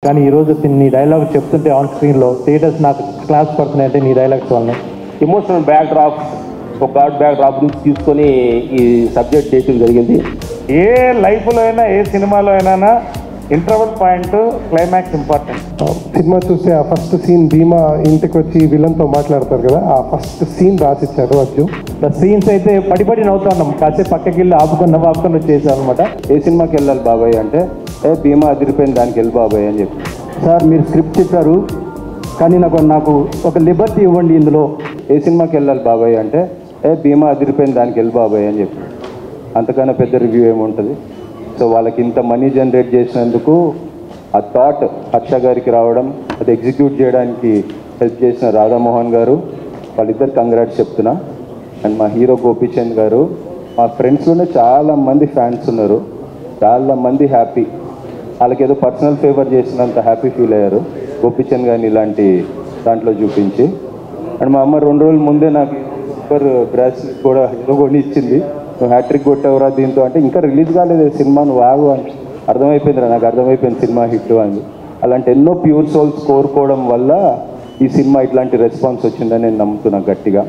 కానీ ఈరోజు నీ డైలాగ్ చెప్తుంటే ఆన్ స్క్రీన్లో థియేటర్స్ నాకు క్లాస్ పడుతున్నాయి అంటే నీ డైలాగ్స్ వల్లనే ఎమోషనల్ బ్యాక్ డ్రాప్ ఒక గాడ్ బ్యాక్ డ్రాప్ నుంచి తీసుకొని ఈ సబ్జెక్ట్ చేయడం జరిగింది ఏ లైఫ్లో అయినా ఏ సినిమాలో అయినా ఇంటర్వల్ పాయింట్ క్లైమాక్స్ ఇంపార్టెంట్ సినిమా చూస్తే ఆ ఫస్ట్ సీన్ భీమా ఇంటికి వచ్చి విలన్తో మాట్లాడతారు కదా ఆ ఫస్ట్ సీన్ రాసిచ్చారు అర్జున్ సీన్స్ అయితే పడి పడి నవ్వుతా ఉన్నాం కాసేపు పక్కకి వెళ్ళి ఆపుకున్న ఆపుకొని వచ్చేసాం అనమాట ఏ సినిమాకి వెళ్ళాలి బాబాయ్ అంటే ఏ భీమా అదిరిపోయిన దానికి వెళ్ళి బాబాయ్ అని చెప్పి సార్ మీరు స్క్రిప్ట్ చెప్పారు కానీ నాకు నాకు ఒక లిబర్టీ ఇవ్వండి ఇందులో ఏ సినిమాకి వెళ్ళాలి బాబాయ్ అంటే ఏ భీమా అదిరిపోయిన దానికి వెళ్ళి బాబాయ్ అని చెప్పి అంతకన్నా పెద్ద రివ్యూ ఏముంటుంది సో వాళ్ళకి ఇంత మనీ జనరేట్ చేసినందుకు ఆ థాట్ హర్ష గారికి రావడం అది ఎగ్జిక్యూట్ చేయడానికి హెల్ప్ చేసిన రాధామోహన్ గారు వాళ్ళిద్దరు కంగ్రాట్స్ చెప్తున్నా అండ్ మా హీరో గోపీచంద్ గారు మా ఫ్రెండ్స్లోనే చాలా మంది ఫ్యాన్స్ ఉన్నారు చాలా మంది హ్యాపీ వాళ్ళకి ఏదో పర్సనల్ ఫేవర్ చేసినంత హ్యాపీ ఫీల్ అయ్యారు గోపీచంద్ గారిని ఇలాంటి దాంట్లో చూపించి అండ్ మా అమ్మ రెండు రోజుల ముందే నాకు సూపర్ బ్రాస్లెట్ కూడా ఏదో కొని ఇచ్చింది నువ్వు హ్యాట్రిక్ కొట్టేవరా దీంతో అంటే ఇంకా రిలీజ్ కాలేదు ఈ సినిమా నువ్వు ఆగు అని అర్థమైపోయింది నాకు అర్థమైపోయింది సినిమా హిట్ అని అలాంటి ఎన్నో ప్యూర్ సోల్స్ కోరుకోవడం వల్ల ఈ సినిమా ఇట్లాంటి రెస్పాన్స్ వచ్చిందని నేను నమ్ముతున్నా గట్టిగా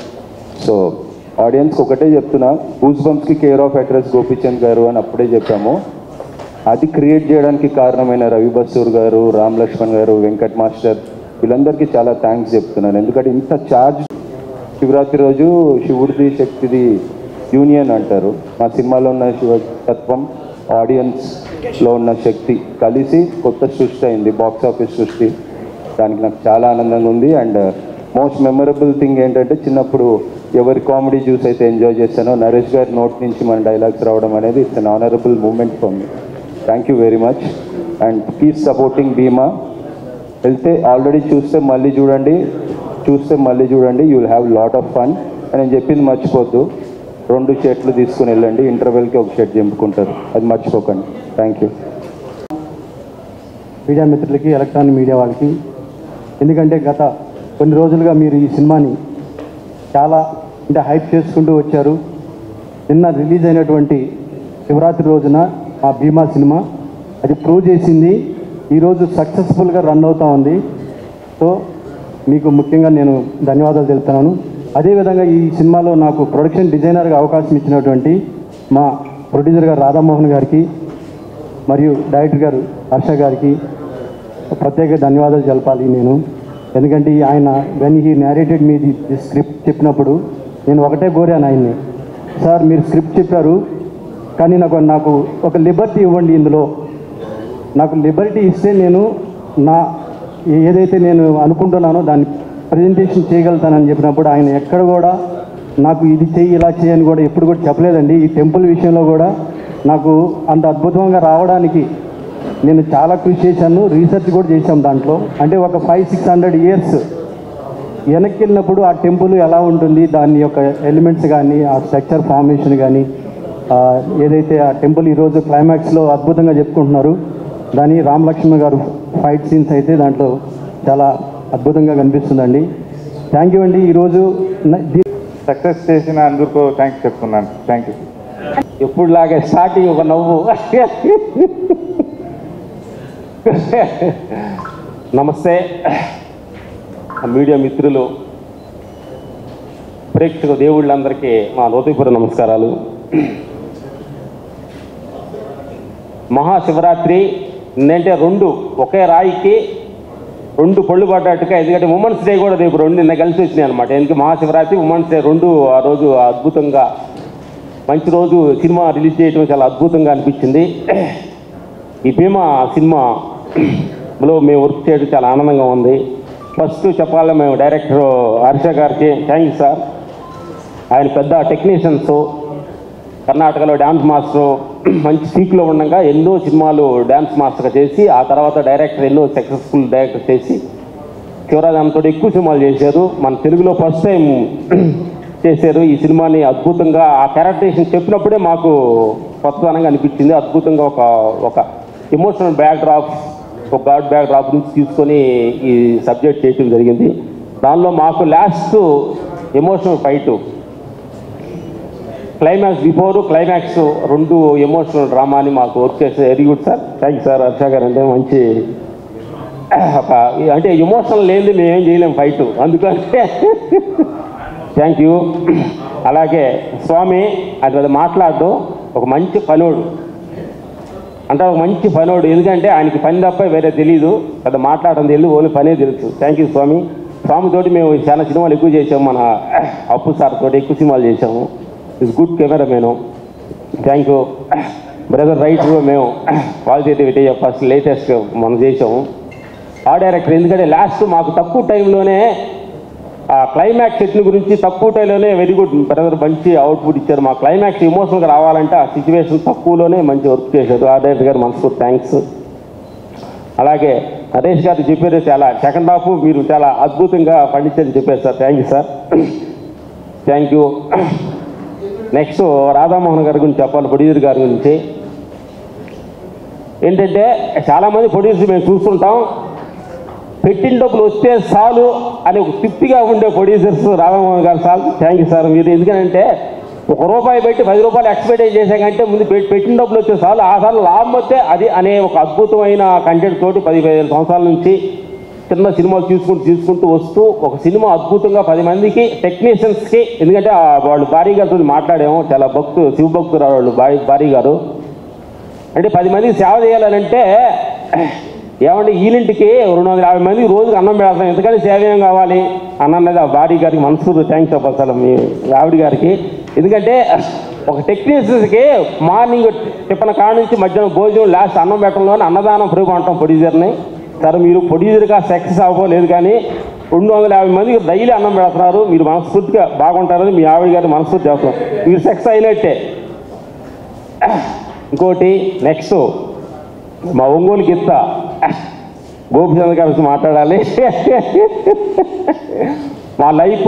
సో ఆడియన్స్కి ఒకటే చెప్తున్నా గూస్ బంప్స్కి care of address Gopichand garu అని అప్పుడే చెప్పాము అది క్రియేట్ చేయడానికి కారణమైన రవి బస్సూర్ గారు రామ్ లక్ష్మణ్ గారు వెంకట్ మాస్టర్ వీళ్ళందరికీ చాలా థ్యాంక్స్ చెప్తున్నాను ఎందుకంటే ఇంత ఛార్జ్ శివరాత్రి రోజు శివుడిది శక్తిది యూనియన్ అంటారు మా సినిమాలో ఉన్న శివ తత్వం ఆడియన్స్లో ఉన్న శక్తి కలిసి కొత్త సృష్టి అయింది బాక్స్ ఆఫీస్ సృష్టి దానికి నాకు చాలా ఆనందంగా ఉంది అండ్ మోస్ట్ మెమరబుల్ థింగ్ ఏంటంటే చిన్నప్పుడు ఎవరి కామెడీ చూసి అయితే ఎంజాయ్ చేశానో నరేష్ గారి నోట్ నుంచి మన డైలాగ్స్ రావడం అనేది it's an honourable moment for me thank you very much and keep supporting Bhimaa వెళ్తే ఆల్రెడీ చూస్తే మళ్ళీ చూడండి చూస్తే మళ్ళీ చూడండి you will have lot of fun అని నేను చెప్పింది మర్చిపోద్దు రెండు షర్ట్లు తీసుకుని వెళ్ళండి ఇంటర్వెల్కి ఒక షర్ట్ చింపుకుంటారు అది మర్చిపోకండి థ్యాంక్ యూ మీడియా మిత్రులకి ఎలక్ట్రానిక్ మీడియా వాళ్ళకి ఎందుకంటే గత కొన్ని రోజులుగా మీరు ఈ సినిమాని చాలా అంటే హైప్ చేసుకుంటూ వచ్చారు నిన్న రిలీజ్ అయినటువంటి శివరాత్రి రోజున ఆ భీమా సినిమా అది ప్రూవ్ చేసింది ఈరోజు సక్సెస్ఫుల్గా రన్ అవుతూ ఉంది సో మీకు ముఖ్యంగా నేను ధన్యవాదాలు తెలుపుతున్నాను అదేవిధంగా ఈ సినిమాలో నాకు ప్రొడక్షన్ డిజైనర్గా అవకాశం ఇచ్చినటువంటి మా ప్రొడ్యూసర్ గారు రాధామోహన్ గారికి మరియు డైరెక్టర్ గారు హర్ష గారికి ప్రత్యేక ధన్యవాదాలు తెలపాలి నేను ఎందుకంటే ఈ ఆయన when he narrated me the script చెప్పినప్పుడు నేను ఒకటే కోరాను ఆయన్ని సార్ మీరు స్క్రిప్ట్ చెప్పారు కానీ నాకు నాకు ఒక లిబర్టీ ఇవ్వండి ఇందులో నాకు లిబర్టీ ఇస్తే నేను నా ఏదైతే నేను అనుకుంటున్నానో దాన్ని ప్రజెంటేషన్ చేయగలుగుతానని చెప్పినప్పుడు ఆయన ఎక్కడ కూడా నాకు ఇది చెయ్యి ఇలా చేయని కూడా ఎప్పుడు కూడా చెప్పలేదండి ఈ టెంపుల్ విషయంలో కూడా నాకు అంత అద్భుతంగా రావడానికి నేను చాలా కృషి చేశాను రీసెర్చ్ కూడా చేశాం దాంట్లో అంటే ఒక ఫైవ్ సిక్స్ హండ్రెడ్ ఇయర్స్ వెనక్కి వెళ్ళినప్పుడు ఆ టెంపుల్ ఎలా ఉంటుంది దాని యొక్క ఎలిమెంట్స్ కానీ ఆ స్ట్రక్చర్ ఫార్మేషన్ కానీ ఆ, ఏదైతే ఆ టెంపుల్ ఈరోజు క్లైమాక్స్లో అద్భుతంగా చెప్పుకుంటున్నారు దాని రామ్ లక్ష్మణ్ గారు ఫైట్ సీన్స్ అయితే దాంట్లో చాలా అద్భుతంగా కనిపిస్తుందండి థ్యాంక్ యూ అండి ఈరోజు న- దీ- సక్సెస్ చేసిన అందుకు థ్యాంక్స్ చెప్తున్నాను థ్యాంక్ యూ ఎప్పుడు లాగే స్టార్టింగ్ ఒక నవ్వు నమస్తే మీడియా మిత్రులు ప్రేక్షక దేవుళ్ళందరికీ మా హృదయపూర్వ నమస్కారాలు మహాశివరాత్రి ఏంటంటే రెండు ఒకే రాయికి రెండు పళ్ళు పడ్డట్టుగా ఎందుకంటే ఉమెన్స్ డే కూడా రేపు రెండు నిన్న కలిసి వచ్చినాయి అనమాట ఎందుకు మహాశివరాత్రి ఉమెన్స్ డే రెండు ఆ రోజు అద్భుతంగా మంచి రోజు సినిమా రిలీజ్ చేయడం చాలా అద్భుతంగా అనిపించింది ఈ భీమా సినిమాలో మేము వర్క్ చేయడం చాలా ఆనందంగా ఉంది ఫస్ట్ చెప్పాలి మేము డైరెక్టర్ హర్ష గారికి థ్యాంక్ యూ సార్ ఆయన పెద్ద టెక్నీషియన్స్ కర్ణాటకలో డ్యాన్స్ మాస్టర్ మంచి సీక్లో ఉండగా ఎన్నో సినిమాలు డ్యాన్స్ మాస్టర్గా చేసి ఆ తర్వాత డైరెక్టర్ ఎన్నో సక్సెస్ఫుల్ డైరెక్టర్ చేసి శివరాజంతో ఎక్కువ సినిమాలు చేశారు మన తెలుగులో ఫస్ట్ టైం చేశారు ఈ సినిమాని అద్భుతంగా ఆ క్యారెక్టరేషన్ చెప్పినప్పుడే మాకు కొత్తదనంగా అనిపించింది అద్భుతంగా ఒక ఒక ఎమోషనల్ బ్యాక్ డ్రాప్ ఒక గాడ్ బ్యాక్ డ్రాప్ నుంచి తీసుకొని ఈ సబ్జెక్ట్ చేయడం జరిగింది దానిలో మాకు last emotional fight climax before climax రెండు ఎమోషనల్ డ్రామాని మాకు వర్క్ చేస్తే very good sir thank you sir Harsha garu అంటే మంచి ఒక అంటే ఎమోషనల్ లేనిది మేమేం చేయలేం ఫైట్ అందుకని థ్యాంక్ యూ అలాగే స్వామి అది మాట్లాడడం ఒక మంచి పనోడు అంటే ఒక మంచి పనోడు ఎందుకంటే ఆయనకి పని తప్ప వేరే తెలియదు పెద్ద మాట్లాడడం తెలియదు ఓన్లీ పనే తెలుసు థ్యాంక్ యూ స్వామి స్వామితోటి మేము చాలా సినిమాలు ఎక్కువ చేసాము మన అప్పు సార్ తోటి ఎక్కువ సినిమాలు చేసాము ఇస్ గుడ్ కెమెరా మేము థ్యాంక్ యూ బ్రదర్ రైట్ మేము వాల్చేతి విటయ్య ఫస్ట్ లేటెస్ట్ మనం చేసాము ఆ డైరెక్టర్ ఎందుకంటే లాస్ట్ మాకు తక్కువ టైంలోనే ఆ క్లైమాక్స్ సెట్ల గురించి తక్కువ టైంలోనే వెరీ గుడ్ బ్రదర్ మంచి అవుట్పుట్ ఇచ్చారు మా క్లైమాక్స్ ఎమోషనల్గా రావాలంటే ఆ సిచ్యువేషన్ తక్కువలోనే మంచి వర్క్ చేశారు ఆ డైరెక్టర్ గారు మనసు థ్యాంక్స్ అలాగే నరేష్ గారు చెప్పారు చాలా సెకండ్ హాఫ్ మీరు చాలా అద్భుతంగా పండించారని చెప్పారు sir thank you sir thank you next Radhamohan గారి గురించి చెప్పాలి ప్రొడ్యూసర్ గారి గురించి ఏంటంటే చాలామంది ప్రొడ్యూసర్ మేము చూస్తుంటాం పెట్టిన డబ్బులు వస్తే చాలు అని ఒక తృప్తిగా ఉండే ప్రొడ్యూసర్స్ రాధామోహన్ గారు సార్ థ్యాంక్ యూ సార్ మీరు ఎందుకంటే ఒక రూపాయి పెట్టి పది రూపాయలు ఎక్స్పెక్ట్ చేసాకంటే ముందు పెట్- పెట్టిన డబ్బులు వచ్చే చాలు ఆ సార్లు లాభం వస్తే అది అనే ఒక అద్భుతమైన కంటెంట్ తోటి పది పదిహేను సంవత్సరాల నుంచి చిన్న సినిమాలు తీసుకుంటూ తీసుకుంటూ వస్తూ ఒక సినిమా అద్భుతంగా పది మందికి టెక్నీషియన్స్కి ఎందుకంటే ఆ వాళ్ళు భారీ గారితో మాట్లాడాము చాలా భక్తు శివభక్తులు వాళ్ళు భారీ భారీ గారు అంటే పది మందికి సేవ చేయాలంటే ఏమంటే ఈలింటికి రెండు వందల యాభై మందికి రోజుకి అన్నం పెడతాం ఎందుకంటే సేవ ఏం కావాలి అన్న అన్నది ఆ భారీ గారికి మనసు థ్యాంక్స్ చెప్పాలి అసలు మీ ఆవిడ గారికి ఎందుకంటే ఒక టెక్నీషియన్స్కి మార్నింగ్ టిఫిన్ కాడ నుంచి మధ్యాహ్నం భోజనం లాస్ట్ అన్నం పెట్టడంలోనే అన్నదానం ఫ్రీ అంటాం ప్రొడ్యూసర్ని సరే మీరు ప్రొడ్యూసర్గా సక్సెస్ అవ్వలేదు కానీ రెండు వందల యాభై మందికి డైలీ అన్నం పెడుతున్నారు మీరు మనస్ఫూర్తిగా బాగుంటారని మీ ఆవిడ గారి మనస్ఫూర్తి చేస్తాం మీరు సక్సెస్ అయినట్టే ఇంకోటి నెక్స్ట్ మా ఒంగోలు గిత్త గోపిచంద్ర గారి మాట్లాడాలి మా లైఫ్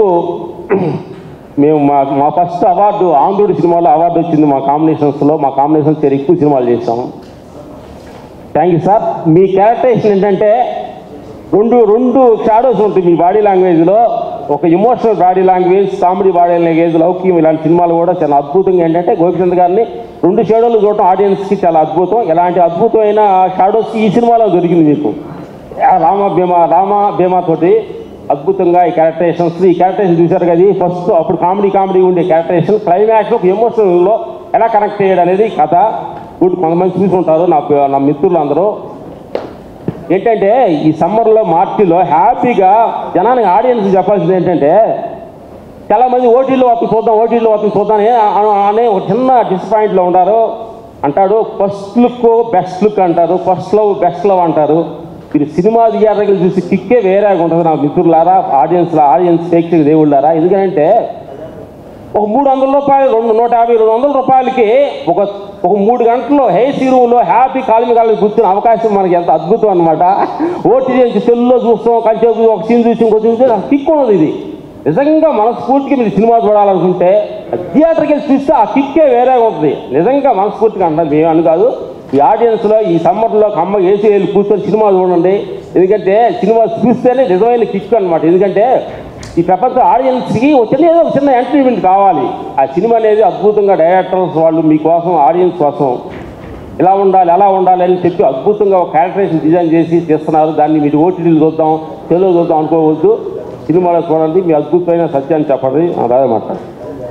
మేము మా మా ఫస్ట్ అవార్డు ఆంధ్రుడి సినిమాలో అవార్డు వచ్చింది మా కాంబినేషన్స్లో మా కాంబినేషన్స్ ఎక్కువ సినిమాలు చేసాము థ్యాంక్ యూ సార్ మీ క్యారెక్టరేషన్ ఏంటంటే రెండు రెండు షాడోస్ ఉంటాయి మీ బాడీ లాంగ్వేజ్లో ఒక emotional body language comedy body language Loukyam ఇలాంటి సినిమాలు కూడా చాలా అద్భుతంగా ఏంటంటే గోపిచంద్ గారిని రెండు షాడోలు చూడటం ఆడియన్స్కి చాలా అద్భుతం ఇలాంటి అద్భుతమైన షాడోస్ ఈ సినిమాలో దొరికింది మీకు ఆ రామ భీమా రామ భీమా తోటి అద్భుతంగా ఈ క్యారెక్టరేషన్స్ ఈ క్యారెక్టరేషన్ చూశారు కదా ఫస్ట్ అప్పుడు కామెడీ కామెడీ ఉండే క్యారెక్టరేషన్ క్లైమాక్స్ ఒక ఎమోషనల్లో ఎలా కనెక్ట్ చేయడం అనేది కథ గుడ్ కొంతమంది చూసుకుంటారు నా నా మిత్రులు అందరూ ఏంటంటే ఈ సమ్మర్లో మార్చిలో హ్యాపీగా జనానికి ఆడియన్స్ చెప్పాల్సింది ఏంటంటే చాలా మంది ఓటీలో వస్తుంది చూద్దాం ఓటీలో వస్తుంది చూద్దాం అని అ- అనే ఒక చిన్న డిసప్పాయింట్లో ఉంటారు అంటాడు ఫస్ట్ లుక్ బెస్ట్ లుక్ అంటారు ఫస్ట్ లవ్ బెస్ట్ లవ్ అంటారు మీరు సినిమా థియేటర్కి చూసి కిక్కే వేరేగా ఉంటుంది నా మిత్రులారా ఆడియన్స్ ఆడియన్స్ ప్రేక్షక దేవుళ్ళారా ఎందుకంటే ఒక మూడు వందల రూపాయలు రెండు నూట యాభై రెండు వందల రూపాయలకి ఒక ఒక మూడు గంటల్లో హేసీ రూమ్లో హ్యాపీ కాలమి కాలమి కూర్చునే అవకాశం మనకి ఎంత అద్భుతం అనమాట ఓటీ నుంచి సెల్లో చూస్తాం కంచేపు ఒక సీన్ చూసి ఇంకో చూస్తే నాకు కిక్ ఉండదు ఇది నిజంగా మనస్ఫూర్తిగా మీరు సినిమా చూడాలనుకుంటే థియేటర్కి వెళ్ళి చూస్తే ఆ కిక్కే వేరే ఉంటుంది నిజంగా మనస్ఫూర్తిగా అంటారు మేము అని కాదు ఈ ఆడియన్స్లో ఈ సమ్మర్లో అమ్మ ఏసీ వెళ్ళి కూర్చొని సినిమా చూడండి ఎందుకంటే సినిమా చూస్తేనే నిజమైన కిక్ అనమాట ఎందుకంటే ఈ ప్రపంచ ఆడియన్స్కి ఒక చిన్న ఏదో ఒక చిన్న ఎంటర్టైన్మెంట్ కావాలి ఆ సినిమా అనేది అద్భుతంగా డైరెక్టర్స్ వాళ్ళు మీకోసం ఆడియన్స్ కోసం ఇలా ఉండాలి అలా ఉండాలి అని చెప్పి అద్భుతంగా ఒక క్యారెక్టరేషన్ డిజైన్ చేసి చేస్తున్నారు దాన్ని మీరు ఓటీటీలు చూద్దాం తెలుగు చూద్దాం అనుకోవద్దు సినిమాలో చూడండి మీ అద్భుతమైన సత్యాన్ని చెప్పండి అదే మాట్లాడు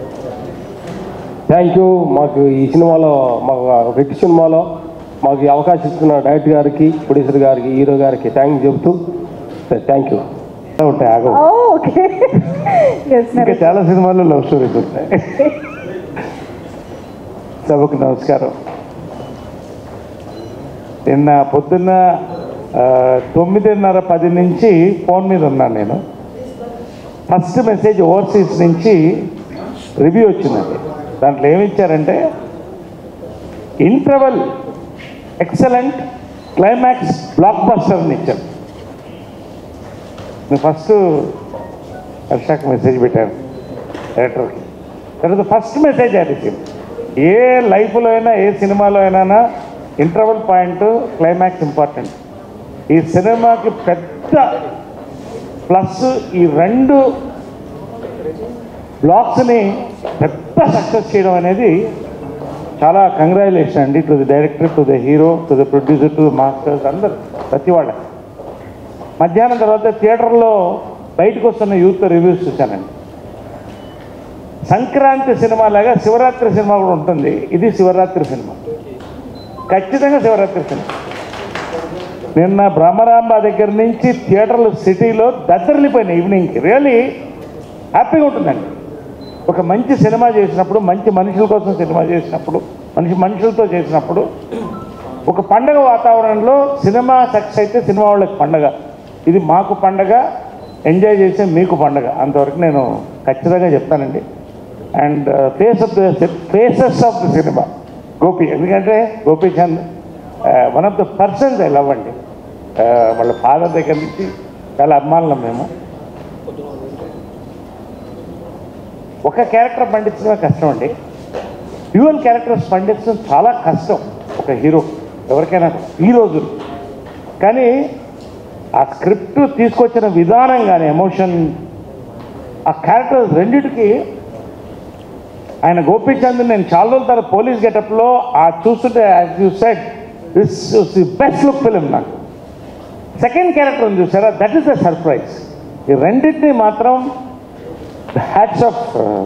థ్యాంక్ యూ మాకు ఈ సినిమాలో మాకు వ్యక్తి సినిమాలో మాకు ఈ అవకాశం ఇస్తున్న డైరెక్టర్ గారికి ప్రొడ్యూసర్ గారికి హీరో గారికి థ్యాంక్ చెబుతూ థ్యాంక్ యూ ఉంటాయి ఆగవు ఓకే ఎస్ ఇంకా చాలా సినిమాల్లో లవ్ స్టోరీస్ ఉంటాయి సభకు నమస్కారం నిన్న పొద్దున్న ఆ, తొమ్మిదిన్నర పది నుంచి ఫోన్ మీద ఉన్నాను నేను ఫస్ట్ మెసేజ్ ఓవర్సీస్ నుంచి రివ్యూ వచ్చిందండి దాంట్లో ఏమి ఇచ్చారంటే interval excellent climax blockbuster అని ఇచ్చారు నేను ఫస్ట్ హర్షాకి మెసేజ్ పెట్టాను డైరెక్టర్కి తర్వాత ఫస్ట్ మెసేజ్ అది ఏ లైఫ్లో అయినా ఏ సినిమాలో అయినా ఇంటర్వల్ పాయింట్ క్లైమాక్స్ ఇంపార్టెంట్ ఈ సినిమాకి పెద్ద ప్లస్ ఈ రెండు బ్లాక్స్ని పెద్ద సక్సెస్ చేయడం అనేది చాలా కంగ్రాచులేషన్ అండి to the director to the hero to the producer to the masters అందరు ప్రతి వాళ్ళ మధ్యాహ్నం తర్వాత థియేటర్లో బయటకు వస్తున్న యూత్ రివ్యూస్ చూశానండి సంక్రాంతి సినిమా లాగా శివరాత్రి సినిమా కూడా ఉంటుంది ఇది శివరాత్రి సినిమా ఖచ్చితంగా శివరాత్రి సినిమా నిన్న బ్రహ్మరాంబ దగ్గర నుంచి థియేటర్లు సిటీలో దద్దరిల్లిపోయినాయి ఈవినింగ్కి రియలీ హ్యాపీగా ఉంటుందండి ఒక మంచి సినిమా చేసినప్పుడు మంచి మనుషుల కోసం సినిమా చేసినప్పుడు మనిషి మనుషులతో చేసినప్పుడు ఒక పండగ వాతావరణంలో సినిమా సక్సెస్ అయితే సినిమా వాళ్ళకి పండగ ఇది మాకు పండగ ఎంజాయ్ చేసే మీకు పండగ అంతవరకు నేను ఖచ్చితంగా చెప్తానండి and face of the faces of the సినిమా గోపి ఎందుకంటే Gopichand one of the persons I love అండి Uh, వాళ్ళ ఫాదర్ దగ్గర నుంచి చాలా అభిమానులం మేము ఒక క్యారెక్టర్ పండించడమే కష్టం అండి డ్యూయల్ క్యారెక్టర్స్ పండించడం చాలా కష్టం ఒక హీరో ఎవరికైనా ఈ రోజు కానీ ఆ స్క్రిప్ట్ తీసుకొచ్చిన విధానం కానీ ఎమోషన్ ఆ క్యారెక్టర్స్ రెండిటికి ఆయన గోపీచంద్ నేను చాలా రోజుల తర్వాత పోలీస్ గెటప్లో ఆ చూస్తుంటే as you said this the best look film నాకు సెకండ్ క్యారెక్టర్ ఉంది చూసారా దట్ ఈస్ ద సర్ప్రైజ్ ఈ రెండింటిని మాత్రం హ్యాట్స్ ఆఫ్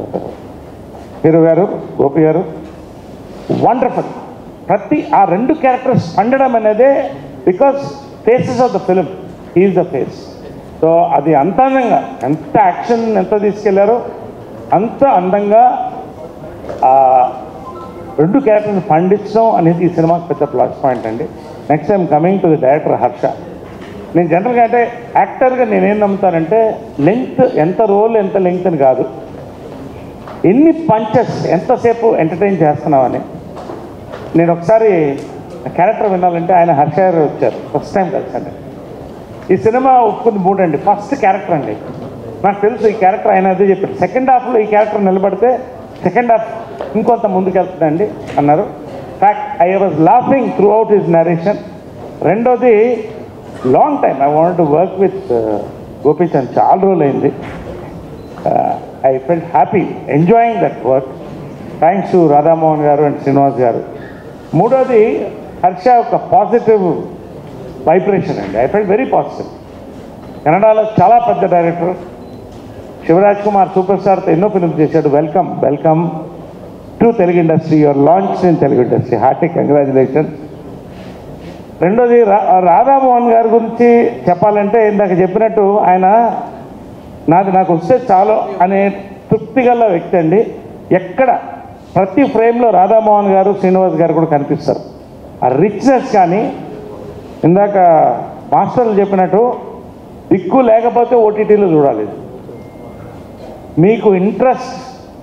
హీరో గారు గోపి గారు వండర్ఫుల్ ప్రతి ఆ రెండు క్యారెక్టర్స్ పండడం అనేదే because faces of the film is the face so అది అంత అందంగా ఎంత యాక్షన్ ఎంత తీసుకెళ్లారో అంత అందంగా ఆ రెండు క్యారెక్టర్ని పండించడం అనేది ఈ సినిమాకి పెద్ద ప్లస్ పాయింట్ అండి next time coming to the director Harsha నేను జనరల్గా అంటే యాక్టర్గా నేనేం నమ్ముతానంటే లెంగ్త్ ఎంత రోల్ ఎంత లెంగ్త్ అని కాదు ఎన్ని పంచెస్ ఎంతసేపు ఎంటర్టైన్ చేస్తున్నామని నేను ఒకసారి క్యారెక్టర్ వినాలంటే ఆయన హర్ష గారు వచ్చారు ఫస్ట్ టైం కలిసాను ఈ సినిమా ఒప్పుకుంది మూడండి ఫస్ట్ క్యారెక్టర్ అండి నాకు తెలుసు ఈ క్యారెక్టర్ ఆయన అదే చెప్పారు సెకండ్ హాఫ్లో ఈ క్యారెక్టర్ నిలబడితే సెకండ్ హాఫ్ ఇంకొంత ముందుకెళ్తుందండి అన్నారు fact I was laughing throughout his narration రెండోది long time I want to work with Gopichand చాలా రోజులు అయింది I felt happy enjoying that work thanks to Radhamohan garu and Srinivas garu మూడోది హర్ష ఒక పాజిటివ్ వైబ్రేషన్ అండి ఐ ఫెల్ట్ వెరీ పాజిటివ్ కన్నడలో చాలా పెద్ద డైరెక్టర్ శివరాజ్ కుమార్ సూపర్ స్టార్తో ఎన్నో ఫిల్మ్స్ చేశాడు welcome welcome to Telugu industry your launch in Telugu industry hearty congratulation రెండోది రా రాధామోహన్ గారి గురించి చెప్పాలంటే ఇందాక చెప్పినట్టు ఆయన నాది నాకు వస్తే చాలు అనే తృప్తి గల వ్యక్తి అండి ఎక్కడ ప్రతి ఫ్రేమ్లో రాధామోహన్ గారు శ్రీనివాస్ గారు కూడా కనిపిస్తారు ఆ రిచ్నెస్ కానీ ఇందాక మాస్టర్లు చెప్పినట్టు దిక్కు లేకపోతే ఓటీటీలో చూడాలి మీకు ఇంట్రెస్ట్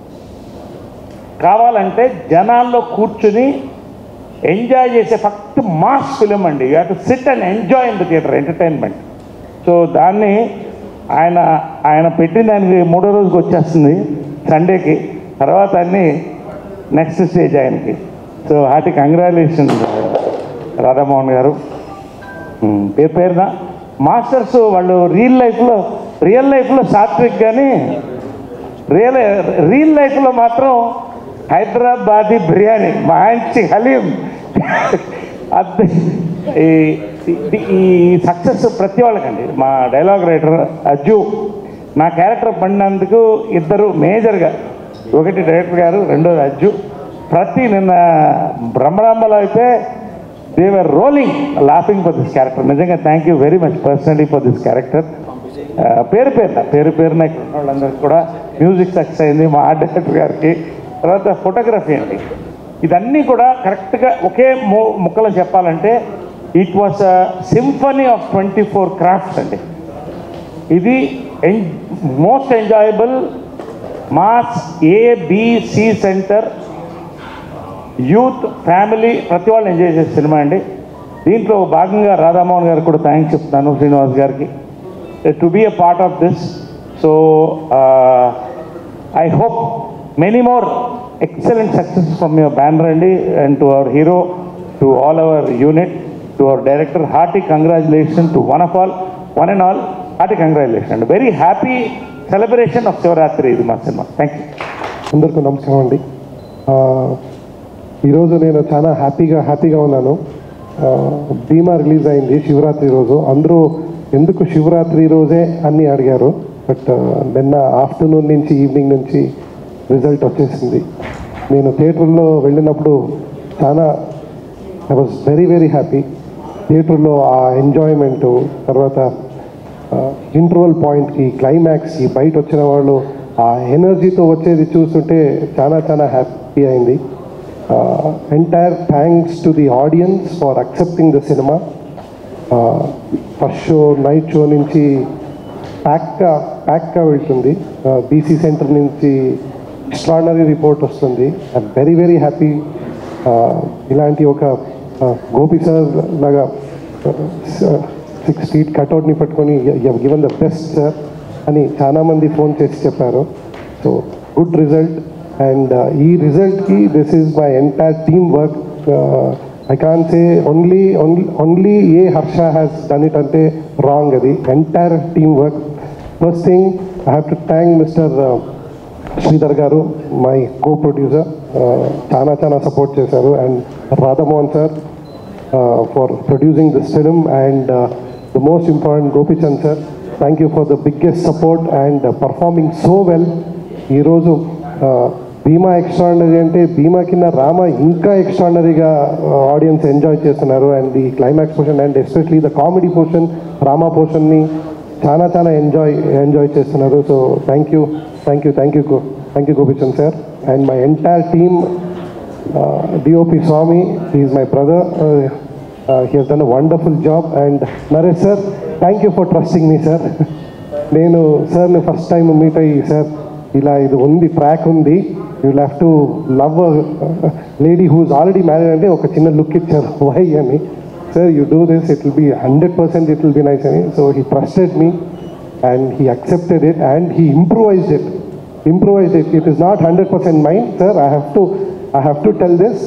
కావాలంటే జనాల్లో కూర్చుని ఎంజాయ్ చేసే ఫస్ట్ మాస్ ఫిలిం అండి you to sit and enjoy in the theatre entertainment so దాన్ని ఆయన ఆయన పెట్టిన దానికి మూడో రోజుకి వచ్చేస్తుంది సండేకి తర్వాత అన్ని నెక్స్ట్ స్టేజ్ ఆయనకి so hearty congratulation Radhamohan garu um, పేరు పేరున మాస్టర్స్ వాళ్ళు రియల్ లైఫ్లో రియల్ లైఫ్లో సాత్విక్ కానీ రియల్ రియల్ లైఫ్లో మాత్రం హైదరాబాదీ బిర్యానీ మంచి హలీం అది ఈ- ఈ- ఈ సక్సెస్ ప్రతి వాళ్ళకండి మా డైలాగ్ రైటర్ అజ్జు నా క్యారెక్టర్ పడినందుకు ఇద్దరు మేజర్గా ఒకటి డైరెక్టర్ గారు రెండోది అజ్జు ప్రతి నిన్న బ్రహ్మరాంబలో అయితే దేవర్ rolling laughing for this character నిజంగా thank you very much personally for this character పేరు పేరున పేరు పేరున ఇక్కడ ఉన్న వాళ్ళందరికీ కూడా మ్యూజిక్ సక్సెస్ అయింది మా ఆర్ట్ డైరెక్టర్ గారికి తర్వాత ఫోటోగ్రఫీ అండి ఇదన్నీ కూడా కరెక్ట్గా ఒకే మో ముక్కలో చెప్పాలంటే it was a symphony of twenty four crafts అండి ఇది most enjoyable mass ABC centre youth family ప్రతి వాళ్ళు ఎంజాయ్ చేసే సినిమా అండి దీంట్లో భాగంగా రాధామోహన్ గారికి కూడా థ్యాంక్స్ చెప్తున్నాను శ్రీనివాస్ గారికి to be a part of this so I hope many more excellent success from your banner అండి and to our hero to all our unit to our director hearty congratulation to one of all one and all hearty congratulation అండి very happy celebration of Shivaratri ఇది మా cinema thank you అందరికీ నమస్కారం అండి ఆ, ఈరోజు నేను చాలా హ్యాపీగా హ్యాపీగా ఉన్నాను ఆ, భీమా రిలీజ్ అయింది శివరాత్రి రోజు అందరూ ఎందుకు శివరాత్రి రోజే అన్నీ అడిగారు బట్ నిన్న ఆఫ్టర్నూన్ నుంచి ఈవినింగ్ నుంచి రిజల్ట్ వచ్చేసింది నేను థియేటర్లో వెళ్ళినప్పుడు చాలా I was very very happy థియేటర్లో ఆ ఎంజాయ్మెంటు తర్వాత ఇంటర్వల్ పాయింట్కి క్లైమాక్స్కి బయట వచ్చిన వాళ్ళు ఆ ఎనర్జీతో వచ్చేది చూస్తుంటే చాలా చాలా హ్యాపీ అయింది entire thanks to the audience for accepting the cinema first show night show నుంచి ప్యాక్గా ప్యాక్గా వెళ్తుంది బీసీ సెంటర్ నుంచి ఎక్స్ట్రాడనరీ రిపోర్ట్ వస్తుంది ఐఎమ్ వెరీ వెరీ హ్యాపీ ఇలాంటి ఒక గోపి సార్ లాగా సిక్స్ ఫీట్ కట్అవుట్ని పట్టుకొని గివెన్ ద బెస్ట్ సార్ అని చాలామంది ఫోన్ చేసి చెప్పారు సో గుడ్ రిజల్ట్ అండ్ ఈ రిజల్ట్కి this is my entire team work I can say only only only a Harsha has done it అంటే రాంగ్ అది entire team work first thing I have to thank mister Sridhar garu my co producer చాలా చాలా support చేశారు and Radhamohan sir for producing this film and the most important Gopichand sir thank you for the biggest support and performing so well ఈరోజు Bheema extraordinary అంటే భీమా కింద రామ ఇంకా ఎక్స్ట్రాడినరీగా audience enjoy చేస్తున్నారు and the climax portion and especially the comedy portion Rama పోర్షన్ని చాలా చాలా enjoy enjoy చేస్తున్నారు so thank you thank you thank you thank you Gopichand sir and my entire team DOP Swamy is my brother he has done a wonderful job and Naresh sir thank you for trusting me sir నేను సార్ని first time meet అయ్యి sir ఇలా ఇది ఉంది track ఉంది you have to love lady who's already married అంటే ఒక చిన్న లుక్ ఇచ్చారు వై అని sir you do this it will be hundred percent it will be nice అని so he trusted me and he accepted it and he improvised it improvised it it is not hundred percent mind sir I have to I have to tell this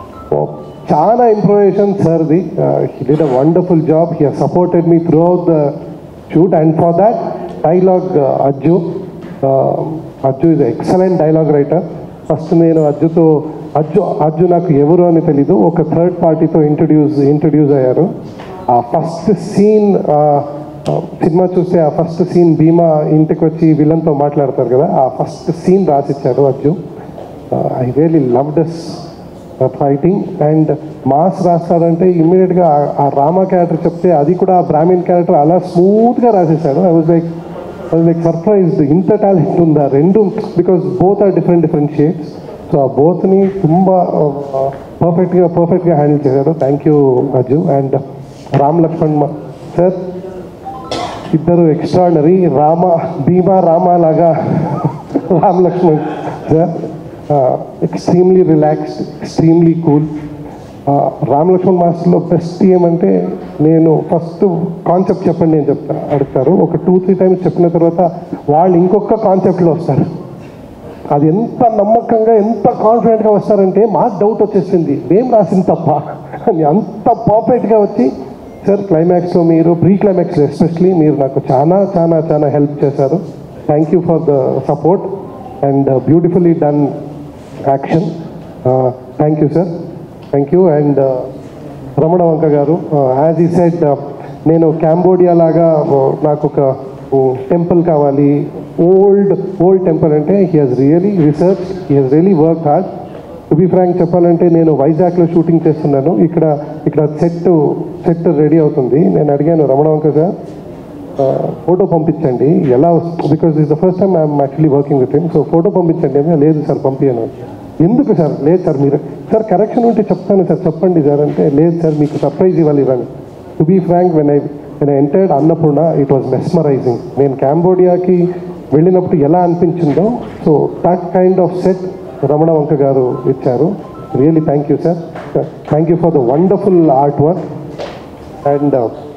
చాలా improvisation సార్ది he did a wonderful job he supported me throughout the shoot and for that dialogue Ajju Ajju is excellent dialogue writer first నేను అజ్జుతో అజ్జు అజ్జు నాకు ఎవరు అని తెలీదు ఒక third పార్టీతో ఇంట్రడ్యూస్ ఇంట్రడ్యూస్ అయ్యారు ఆ ఫస్ట్ సీన్ సినిమా చూస్తే ఆ ఫస్ట్ సీన్ భీమా ఇంటికి వచ్చి విలన్తో మాట్లాడతారు కదా ఆ ఫస్ట్ సీన్ రాసిచ్చారు Ajju I really love does fighting and mass రాస్తాడంటే ఇమ్మీడియట్గా ఆ రామా క్యారెక్టర్ చెప్తే అది కూడా ఆ బ్రాహ్మిన్ క్యారెక్టర్ అలా స్మూత్గా రాసేసాడు I was like I was like surprised ఇంత టాలెంట్ ఉందా రెండు because both are different different shades so ఆ బోత్ని ತುಂಬ పర్ఫెక్ట్గా పర్ఫెక్ట్గా హ్యాండిల్ చేశారు thank you Ajju and Ram Lakshman sir ఇద్దరు ఎక్స్ట్రాడనరీ రామ భీమా రామ లాగా Ram Lakshman sir extremely relaxed extremely cool Ram Lakshman మాస్టర్లో బెస్ట్ ఏమంటే నేను ఫస్ట్ కాన్సెప్ట్ చెప్పండి నేను చెప్తా అడుగుతారు ఒక టూ త్రీ టైమ్స్ చెప్పిన తర్వాత వాళ్ళు ఇంకొక కాన్సెప్ట్లో వస్తారు అది ఎంత నమ్మకంగా ఎంత కాన్ఫిడెంట్గా వస్తారంటే మాకు డౌట్ వచ్చేసింది ఏం రాసింది తప్ప అని అంత పర్ఫెక్ట్గా వచ్చి సార్ క్లైమాక్స్లో మీరు ప్రీ క్లైమాక్స్లో ఎస్పెషలీ మీరు నాకు చాలా చాలా చాలా హెల్ప్ చేశారు thank you for the support and beautifully done action thank you sir thank you and Ramana Vanka garu as ఈ సెడ్ నేను క్యాంబోడియా లాగా uh, నాకు ఒక టెంపుల్ కావాలి ఓల్డ్ ఓల్డ్ టెంపుల్ అంటే he has really research he has really work hard to be frank చెప్పాలంటే నేను వైజాగ్లో షూటింగ్ చేస్తున్నాను ఇక్కడ ఇక్కడ సెట్ సెట్ రెడీ అవుతుంది నేను అడిగాను రమణ వంక సార్ ఫోటో పంపించండి ఎలా because is the first time I'm actually working with him so photo పంపించండి అంటే లేదు సార్ పంపించాను ఎందుకు సార్ లేదు సార్ మీరు సార్ కరెక్షన్ ఉంటే చెప్తాను సార్ చెప్పండి సార్ అంటే లేదు సార్ మీకు సర్ప్రైజ్ ఇవ్వాలి ఇవ్వండి to be frank when I when I entered Annapurna it was mesmerising నేను క్యాంబోడియాకి వెళ్ళినప్పుడు ఎలా అనిపించిందో so that kind of set Ramana Vanka garu ఇచ్చారు really thank you sir thank you for the wonderful art work and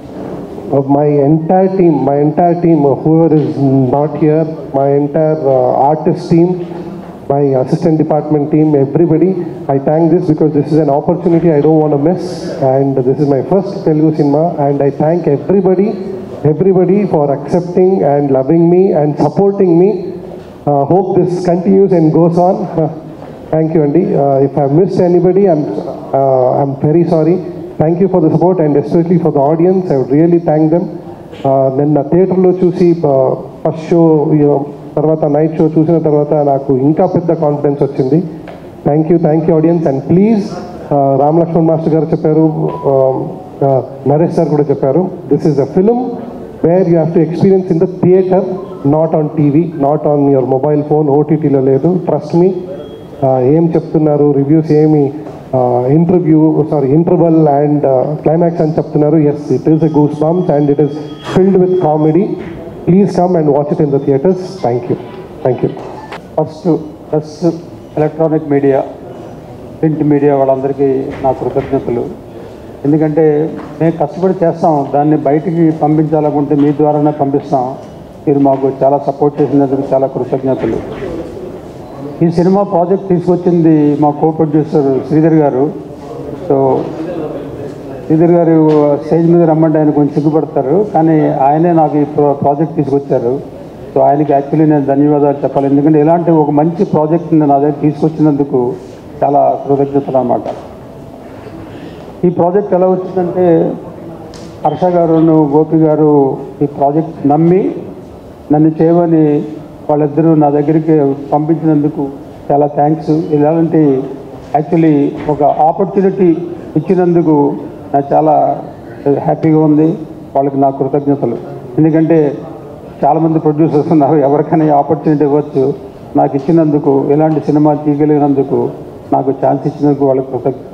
of my entire team, my entire team, uh, whoever is not here, my entire uh, artist team, my assistant department team, everybody, I thank this because this is an opportunity I don't want to miss. And this is my first Telugu cinema, and I thank everybody, everybody for accepting and loving me and supporting me. Uh, hope this continues and goes on. Thank you, Andy. Uh, if I missed anybody, I'm, uh, I'm very sorry. Thank you for the support and especially for the audience. I would really thank them. ఆ, నిన్న థియేటర్లో చూసి first show తర్వాత night show చూసిన తర్వాత నాకు ఇంకా పెద్ద కాన్ఫిడెన్స్ వచ్చింది thank you thank you audience and please Ram Lakshman master garu చెప్పారు ఆ, ఆ, నరేష్ సార్ కూడా చెప్పారు this is a film where you have to experience in the theatre not on TV not on your mobile phone ఓటీటీలో లేదు ట్రస్ట్ మీ ఏం చెప్తున్నారు reviews ఏమి interview sorry interval and climax అని చెప్తున్నారు yes it is a goose bumps and it is filled with comedy please come and watch it in the theatres thank you thank you first press electronic media print media వాళ్ళందరికీ నా కృతజ్ఞతలు ఎందుకంటే మేము కష్టపడి చేస్తాం దాన్ని బయటికి పంపించాలనుకుంటే మీ ద్వారానే పంపిస్తాం మీరు మాకు చాలా సపోర్ట్ చేసినందుకు చాలా కృతజ్ఞతలు ఈ సినిమా ప్రాజెక్ట్ తీసుకొచ్చింది మా కో ప్రొడ్యూసర్ శ్రీధర్ గారు సో శ్రీధర్ గారు స్టేజ్ మీద రమ్మంటే ఆయన కొంచెం సిగ్గుపడతారు కానీ ఆయనే నాకు ఈ ప్రో- ప్రాజెక్ట్ తీసుకొచ్చారు సో ఆయనకి యాక్చువల్లీ నేను ధన్యవాదాలు చెప్పాలి ఎందుకంటే ఇలాంటి ఒక మంచి ప్రాజెక్ట్ నా దగ్గర తీసుకొచ్చినందుకు చాలా కృతజ్ఞతలు అన్నమాట ఈ ప్రాజెక్ట్ ఎలా వచ్చిందంటే హర్ష గారును గోపి గారు ఈ ప్రాజెక్ట్ నమ్మి నన్ను చేయమని వాళ్ళిద్దరూ నా దగ్గరికి పంపించినందుకు చాలా థ్యాంక్స్ ఇలాంటి యాక్చువల్లీ ఒక ఆపర్చునిటీ ఇచ్చినందుకు నాకు చాలా హ్యాపీగా ఉంది వాళ్ళకి నా కృతజ్ఞతలు ఎందుకంటే చాలామంది ప్రొడ్యూసర్స్ ఉన్నారు ఎవరికైనా ఈ ఆపర్చునిటీ ఇవ్వచ్చు నాకు ఇచ్చినందుకు ఇలాంటి సినిమా తీయగలిగినందుకు నాకు ఛాన్స్ ఇచ్చినందుకు వాళ్ళకి కృతజ్ఞతలు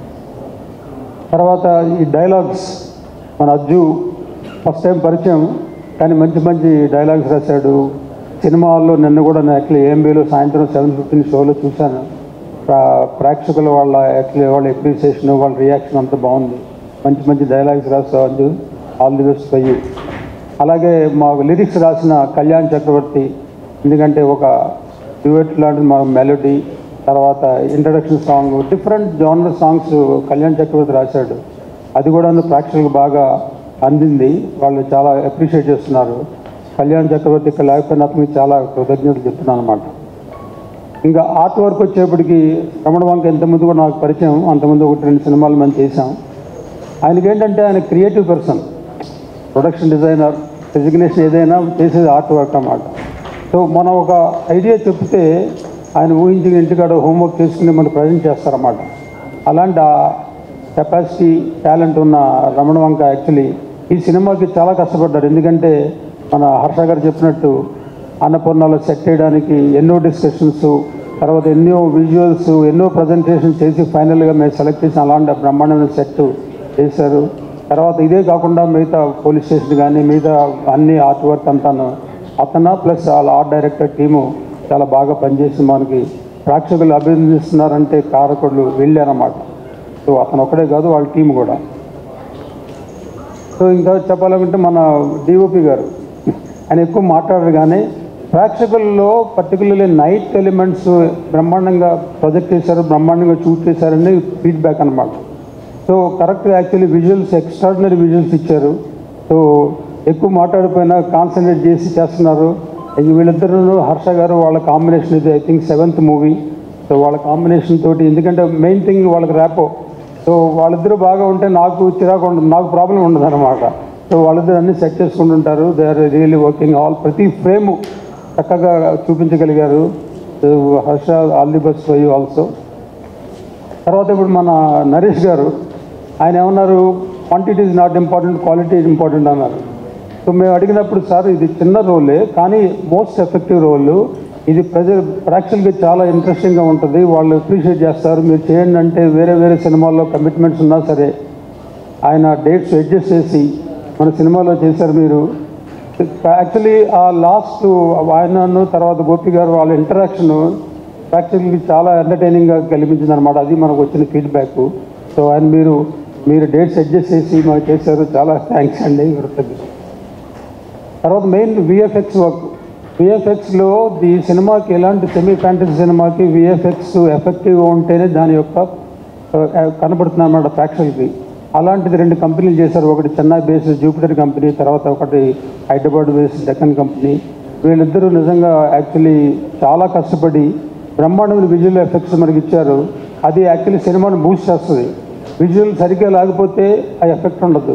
తర్వాత ఈ డైలాగ్స్ మన అజ్జు ఫస్ట్ టైం పరిచయం కానీ మంచి మంచి డైలాగ్స్ రాశాడు సినిమా హాల్లో నిన్న కూడా నేను యాక్చువల్లీ ఏఎంబీలో సాయంత్రం సెవెన్ ఫిఫ్టీన్ షోలో చూశాను ప్రా- ప్రేక్షకుల వాళ్ళ యాక్చువల్లీ వాళ్ళ అప్రిసియేషన్ వాళ్ళ రియాక్షన్ అంతా బాగుంది మంచి మంచి డైలాగ్స్ రాస్తావు Ajju all the best for you అలాగే మా లిరిక్స్ రాసిన కళ్యాణ్ చక్రవర్తి ఎందుకంటే ఒక డ్యూయట్ లాంటి మా మెలోడీ తర్వాత introduction song different genre songs Kalyan Chakravarthy రాశాడు అది కూడా ప్రేక్షకులకు బాగా అందింది వాళ్ళు చాలా అప్రిషియేట్ చేస్తున్నారు కళ్యాణ్ చక్రవర్తి ఇక్కడ లేకపోయినా అతనికి చాలా కృతజ్ఞతలు చెప్తున్నాను అనమాట ఇంకా ఆర్ట్ వర్క్ వచ్చేప్పటికి రమణ వంక ఎంతమంది కూడా నాకు పరిచయం అంతమంది ఒకటి రెండు సినిమాలు మనం చేశాం ఆయనకి ఏంటంటే ఆయన creative person production designer designation ఏదైనా చేసేది ఆర్ట్ వర్క్ అన్నమాట సో మనం ఒక ఐడియా చెప్తే ఆయన ఊహించిన ఇంటికాడ హోంవర్క్ చేసుకుని మనకు ప్రజెంట్ చేస్తారన్నమాట అలాంటి కెపాసిటీ టాలెంట్ ఉన్న రమణ వంక యాక్చువల్లీ ఈ సినిమాకి చాలా కష్టపడ్డాడు ఎందుకంటే మన హర్ష గారు చెప్పినట్టు అన్నపూర్ణలో సెట్ చేయడానికి ఎన్నో డిస్కషన్స్ తర్వాత ఎన్నో విజువల్స్ ఎన్నో ప్రజెంటేషన్ చేసి ఫైనల్గా మేము సెలెక్ట్ చేసిన అలాంటి బ్రహ్మాండమైన సెట్ చేశారు తర్వాత ఇదే కాకుండా మిగతా పోలీస్ స్టేషన్ కానీ మిగతా అన్ని ఆర్ట్ వర్క్ అంతాను అతను ప్లస్ వాళ్ళ ఆర్ట్ డైరెక్టర్ టీము చాలా బాగా పనిచేసి మనకి ప్రేక్షకులు అభినందిస్తున్నారంటే కారకులు వెళ్ళారన్నమాట సో అతను ఒక్కడే కాదు వాళ్ళ టీం కూడా సో ఇంకా చెప్పాలంటే మన డిఓపి గారు ఆయన ఎక్కువ మాట్లాడరు కానీ ప్రేక్షకుల్లో పర్టికులర్లీ నైట్ ఎలిమెంట్స్ బ్రహ్మాండంగా ప్రొజెక్ట్ చేశారు బ్రహ్మాండంగా షూట్ చేశారని ఫీడ్బ్యాక్ అనమాట so correct actually visuals extraordinary visuals ఇచ్చారు సో ఎక్కువ మాట్లాడిపోయినా కాన్సన్ట్రేట్ చేసి చేస్తున్నారు ఈ వీళ్ళిద్దరూ హర్ష గారు వాళ్ళ కాంబినేషన్ ఇది I think seventh movie so వాళ్ళ కాంబినేషన్ తోటి ఎందుకంటే మెయిన్ థింగ్ వాళ్ళకి ర్యాపో సో వాళ్ళిద్దరూ బాగా ఉంటే నాకు చిరాకు ఉండదు నాకు ప్రాబ్లం ఉండదు అనమాట సో వాళ్ళిద్దరు అన్ని సెట్ చేసుకుంటుంటారు they are really working all ప్రతి ఫ్రేమ్ చక్కగా చూపించగలిగారు So, Harsha all the best for you also తర్వాత ఇప్పుడు మన నరేష్ గారు ఆయన ఏమన్నారు quantity is not important quality is important అన్నారు సో మేము అడిగినప్పుడు సార్ ఇది చిన్న రోలే కానీ మోస్ట్ ఎఫెక్టివ్ రోల్ ఇది ప్రజలు ప్రేక్షకులకి చాలా ఇంట్రెస్టింగ్గా ఉంటుంది వాళ్ళు అప్రిషియేట్ చేస్తారు మీరు చేయండి అంటే వేరే వేరే సినిమాల్లో కమిట్మెంట్స్ ఉన్నా సరే ఆయన డేట్స్ అడ్జస్ట్ చేసి మన సినిమాలో చేశారు మీరు యాక్చువల్లీ ఆ లాస్ట్ ఆయనను తర్వాత గోపి గారు వాళ్ళ ఇంటరాక్షన్ ప్రేక్షకులకి చాలా ఎంటర్టైనింగ్గా కల్పించింది అనమాట అది మనకు వచ్చిన ఫీడ్బ్యాక్ సో ఆయన మీరు మీరు డేట్స్ అడ్జస్ట్ చేసి మాకు చేశారు చాలా థ్యాంక్స్ అండి కృతజ్ఞతలు తర్వాత మెయిన్ విఎఫ్ఎక్స్ వర్క్ విఎఫ్ఎక్స్లో ఈ సినిమాకి ఎలాంటి సెమీ ఫ్యాంటసీ సినిమాకి విఎఫ్ఎక్స్ ఎఫెక్టివ్గా ఉంటేనే దాని యొక్క ఆ, కనబడుతుంది అన్నమాట ప్రేక్షకులకి అలాంటిది రెండు కంపెనీలు చేశారు ఒకటి చెన్నై బేస్డ్ జూపిటర్ కంపెనీ తర్వాత ఒకటి హైదరాబాద్ బేస్డ్ డెక్కన్ కంపెనీ వీళ్ళిద్దరూ నిజంగా యాక్చువల్లీ చాలా కష్టపడి బ్రహ్మాండమైన విజువల్ ఎఫెక్ట్స్ మనకి ఇచ్చారు అది యాక్చువల్లీ సినిమాను బూస్ట్ చేస్తుంది విజువల్ సరిగ్గా లేకపోతే ఆ ఎఫెక్ట్ ఉండదు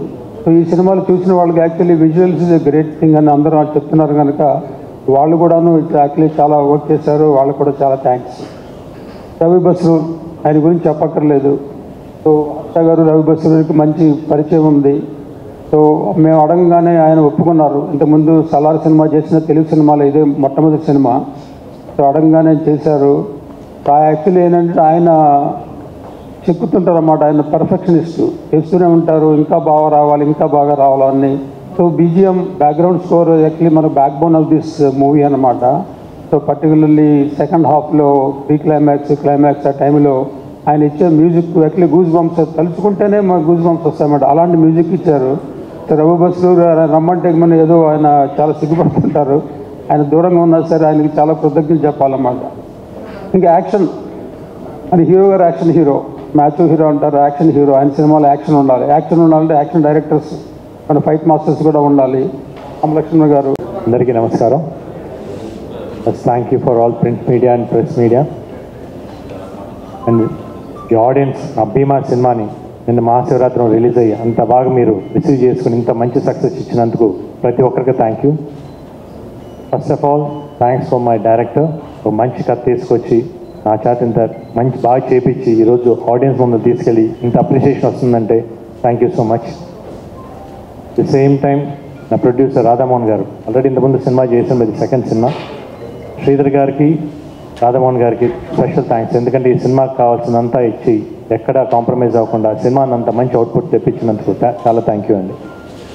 సో ఈ సినిమాలు చూసిన వాళ్ళకి actually visuals is great thing అని అందరూ వాళ్ళు చెప్తున్నారు కనుక వాళ్ళు కూడాను యాక్చువల్లీ చాలా వర్క్ చేశారు వాళ్ళకు కూడా చాలా థ్యాంక్స్ రవి బస్రు ఆయన గురించి చెప్పక్కర్లేదు సో హర్ష గారు రవి బస్రుకి మంచి పరిచయం ఉంది సో మేము అడగంగానే ఆయన ఒప్పుకున్నారు ఇంతకుముందు సలార్ సినిమా చేసిన తెలుగు సినిమాలో ఇదే మొట్టమొదటి సినిమా సో అడగంగానే చేశారు యాక్చువల్లీ ఏంటంటే ఆయన చెక్కుతుంటారు అన్నమాట ఆయన పర్ఫెక్షనిస్ట్ చేస్తూనే ఉంటారు ఇంకా బాగా రావాలి ఇంకా బాగా రావాలని so BGM background score actually మన backbone of this movie అనమాట సో పర్టికులర్లీ సెకండ్ హాఫ్లో ప్రీ క్లైమాక్స్ క్లైమాక్స్ ఆ టైంలో ఆయన ఇచ్చే మ్యూజిక్ యాక్చువల్లీ గూజ్ బంప్స్ తలుచుకుంటేనే మా గూజ్ బంప్స్ వస్తాయన్నమాట అలాంటి మ్యూజిక్ ఇచ్చారు సో రఘు బస్సు రమ్మంటే మనం ఏదో ఆయన చాలా సిగ్గుపడుతుంటారు ఆయన దూరంగా ఉన్నా సరే ఆయనకి చాలా కృతజ్ఞతలు చెప్పాలన్నమాట ఇంకా యాక్షన్ అని hero garu action hero match hero అంటారు యాక్షన్ హీరో ఆయన సినిమాలో యాక్షన్ ఉండాలి యాక్షన్ ఉండాలంటే యాక్షన్ డైరెక్టర్స్ మన ఫైట్ మాస్టర్స్ కూడా ఉండాలి రామలక్ష్మణ్ గారు అందరికీ నమస్కారం thank you for all print media and press media and ఈ ఆడియన్స్ నా భీమా సినిమాని నిన్న మహాశివరాత్రి రిలీజ్ అయ్యి అంత బాగా మీరు రిసీవ్ చేసుకుని ఇంత మంచి సక్సెస్ ఇచ్చినందుకు ప్రతి ఒక్కరికి thank you first of all thanks for my director ఒక మంచి కథ తీసుకొచ్చి నా చేత ఇంత మంచి బాగా చేపించి ఈరోజు ఆడియన్స్ ముందు తీసుకెళ్ళి ఇంత అప్రిషియేషన్ వస్తుందంటే thank you so much the same time నా ప్రొడ్యూసర్ రాధామోహన్ గారు ఆల్రెడీ ఇంతకుముందు సినిమా చేసిన ఇది సెకండ్ సినిమా శ్రీధర్ గారికి రాధామోహన్ గారికి స్పెషల్ థ్యాంక్స్ ఎందుకంటే ఈ సినిమాకి కావాల్సినంతా ఇచ్చి ఎక్కడ కాంప్రమైజ్ అవ్వకుండా సినిమాని అంత మంచి అవుట్పుట్ తెప్పించినందుకు థా- చాలా థ్యాంక్ యూ అండి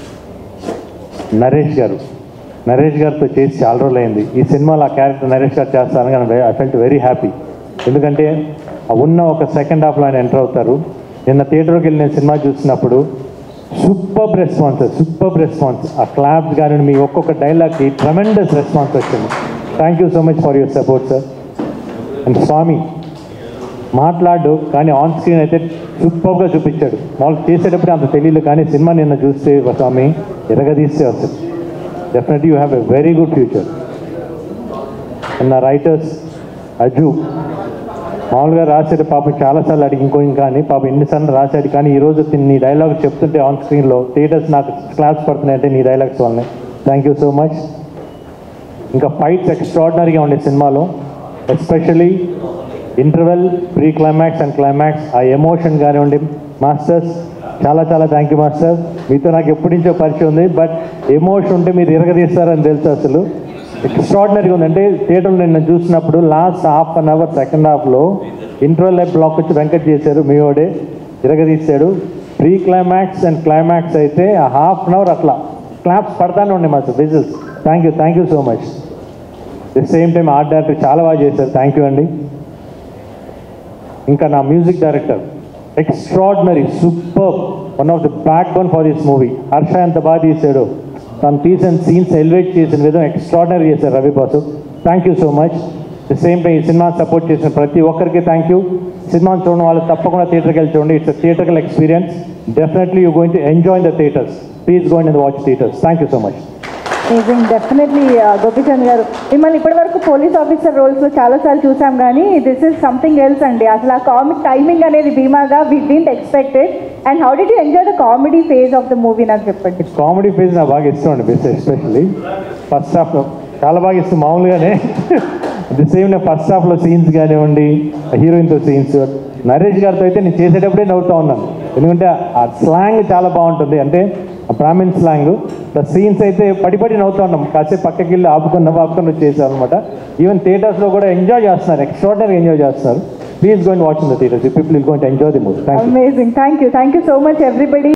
నరేష్ గారు నరేష్ గారితో చేసి చాలా రోజులు అయింది ఈ సినిమాలో ఆ క్యారెక్టర్ నరేష్ గారు చేస్తారని కానీ ఐ ఫెల్ట్ వెరీ హ్యాపీ ఎందుకంటే ఆ ఉన్న ఒక సెకండ్ హాఫ్లో ఆయన ఎంటర్ అవుతారు నిన్న థియేటర్కి వెళ్ళి నేను సినిమా చూసినప్పుడు సూపర్ రెస్పాన్స్ సూపర్ రెస్పాన్స్ ఆ క్లాప్స్ కానీ మీ ఒక్కొక్క డైలాగ్కి ట్రమెండస్ రెస్పాన్స్ వచ్చింది thank you so much for your support sir and Swamy మాట్లాడు కానీ ఆన్ స్క్రీన్ అయితే సూపర్గా చూపించాడు వాళ్ళు చేసేటప్పుడు అంత తెలియదు కానీ సినిమా నిన్న చూస్తే స్వామి ఎరగదీస్తే వస్తుంది definitely you have a very good future and నా రైటర్స్ అజు మామూలుగా రాసాడు పాపం చాలాసార్లు అడిగి ఇంకో ఇంకా అని పాపం ఎన్నిసార్లు రాశాడు కానీ ఈరోజు నీ డైలాగ్ చెప్తుంటే ఆన్ స్క్రీన్లో థియేటర్స్ నాకు క్లాస్ పడుతున్నాయంటే నీ డైలాగ్స్ వల్లనే థ్యాంక్ యూ సో మచ్ ఇంకా ఫైట్స్ ఎక్స్ట్రాడినరీగా ఉండే సినిమాలో especially interval pre climax and climax ఆ ఎమోషన్ కానివ్వండి మాస్టర్స్ చాలా చాలా థ్యాంక్ యూ మాస్టర్ మీతో నాకు ఎప్పటి నుంచో పరిచయం ఉంది బట్ ఎమోషన్ ఉంటే మీరు ఇరగదీస్తారని తెలుసు అసలు ఎక్స్ట్రాడినరీగా ఉంది అంటే థియేటర్లో నిన్న చూసినప్పుడు last half an hour second హాఫ్లో ఇంటర్వెల్ లైఫ్ బ్లాక్ వచ్చి వెంకట్ చేశారు మీ ఓడే ఇరగదీశాడు ప్రీ క్లైమాక్స్ అండ్ క్లైమాక్స్ అయితే ఆ హాఫ్ అన్ అవర్ అట్లా క్లాప్స్ పడతానే ఉండే master whistles thank you thank you so much the same time art director చాలా బాగా చేశారు థ్యాంక్ యూ అండి ఇంకా నా music director extraordinary super one of the backbone for this movie Harsha ఎంత బాగా తీశాడు తను తీసిన సీన్స్ ఎలివేట్ చేసిన విధం ఎక్స్ట్రాడినరీ చేశారు Ravi boss thank you so much the same time ఈ సినిమా సపోర్ట్ చేసిన ప్రతి ఒక్కరికి థ్యాంక్ యూ సినిమాని చూడడం వాళ్ళు తప్పకుండా థియేటర్కి వెళ్ళి చూడండి it's theatrical experience definitely you going to enjoy the theatres please going and watch theatres thank you so much నిజం డెఫినెట్లీ గోపిచంద్ గారు మిమ్మల్ని ఇప్పటివరకు పోలీస్ ఆఫీసర్ రోల్స్లో చాలాసార్లు చూసాం కానీ దిస్ ఇస్ సంథింగ్ ఎల్స్ అండి అసలు ఆ కామిక్ టైమింగ్ అనేది ధీమాగా we didn't expected and how did you enjoy the comedy phase of the movie నాకు చెప్పండి కామెడీ ఫేజ్ నాకు బాగా ఇష్టం అండి బెస్ట్ ఎస్పెషల్లీ ఫస్ట్ హాఫ్లో చాలా బాగా ఇష్టం మామూలుగానే ది సేమ్ నేను ఫస్ట్ హాఫ్లో సీన్స్ కానివ్వండి హీరోయిన్తో సీన్స్ నరేష్ గారితో అయితే నేను చేసేటప్పుడే నవ్వుతూ ఉన్నాను ఎందుకంటే ఆ స్లాంగ్ చాలా బాగుంటుంది అంటే ఆ బ్రాహ్మిన్ స్లాంగ్ ద సీన్స్ అయితే పడి పడి నవ్వుతూ ఉన్నాం కాసేపు పక్కకి వెళ్ళి ఆపుకొని నవ్వు ఆపుకొని వచ్చేసాం అనమాట ఈవెన్ థియేటర్స్లో కూడా ఎంజాయ్ చేస్తున్నారు ఎక్స్ట్రాడనరీ ఎంజాయ్ చేస్తున్నారు please going watching the theatres people going to enjoy the movie thank you amazing thank you thank you so much everybody